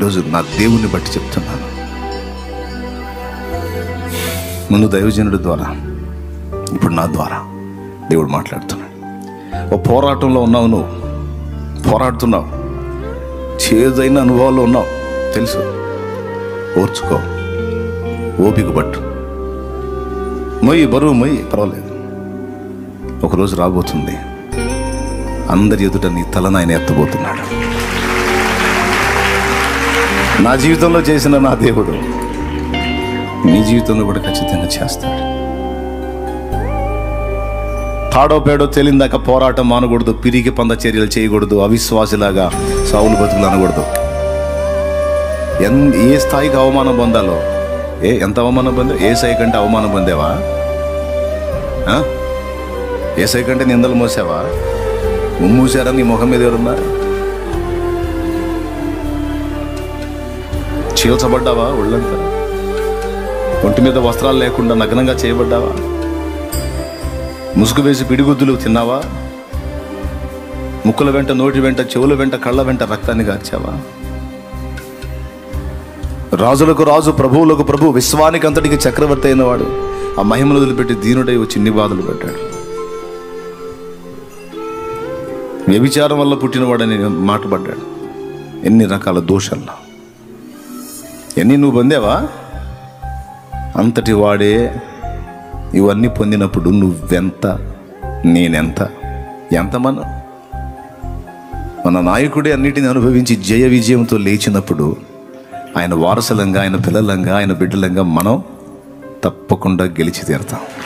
ఈరోజు నా దేవుణ్ణి బట్టి చెప్తున్నాను ముందు దైవజనుడి ద్వారా ఇప్పుడు నా ద్వారా దేవుడు మాట్లాడుతున్నాడు ఓ పోరాటంలో ఉన్నావు నువ్వు పోరాడుతున్నావు చేదైన అనుభవాల్లో ఉన్నావు తెలుసు ఓర్చుకో ఓపిక పట్టు మొయ్యి బరువు మొయ్యి పర్వాలేదు ఒకరోజు రాబోతుంది అందరి ఎదుట నీ తలను ఆయన ఎత్తబోతున్నాడు నా జీవితంలో చేసిన నా దేవుడు నీ జీవితంలో కూడా ఖచ్చితంగా చేస్తాడు తాడో పేడో తెలిందాక పోరాటం మానకూడదు పిరికి పంద చర్యలు చేయకూడదు అవిశ్వాసిలాగా సావులు బతుకులు అనకూడదు ఎన్ ఏ స్థాయికి అవమానం పొందాలో ఏ ఎంత అవమానం పొందా ఏ స్థాయి కంటే అవమానం పొందేవా ఆ? ఏ స్థాయి కంటే నిందలు మోసావా మూసారా నీ ముఖం మీద ఎవరున్నారు చీల్చబడ్డావా ఒళ్ళంతా ఒంటి మీద వస్త్రాలు లేకుండా నగ్నంగా చేయబడ్డావా ముసుగు వేసి పిడిగుద్దులు తిన్నావా ముక్కుల వెంట నోటి వెంట చెవుల వెంట కళ్ళ వెంట రక్తాన్ని గార్చావా రాజులకు రాజు ప్రభువులకు ప్రభు విశ్వానికి అంతటికి చక్రవర్తి అయిన వాడు ఆ మహిమలు వదిలిపెట్టి దీనుడై వచ్చి ఇన్ని బాధలు పెట్టాడు వ్యభిచారం వల్ల పుట్టినవాడని మాటపడ్డాడు ఎన్ని రకాల దోషాల్లో ఎన్ని నువ్వు పొందావా అంతటి వాడే ఇవన్నీ పొందినప్పుడు నువ్వెంత నేనెంత ఎంత మనం మన నాయకుడే అన్నిటిని అనుభవించి జయ విజయంతో లేచినప్పుడు ఆయన వారసులంగా ఆయన పిల్లలంగా ఆయన బిడ్డలంగా మనం తప్పకుండా గెలిచి తీరుతాం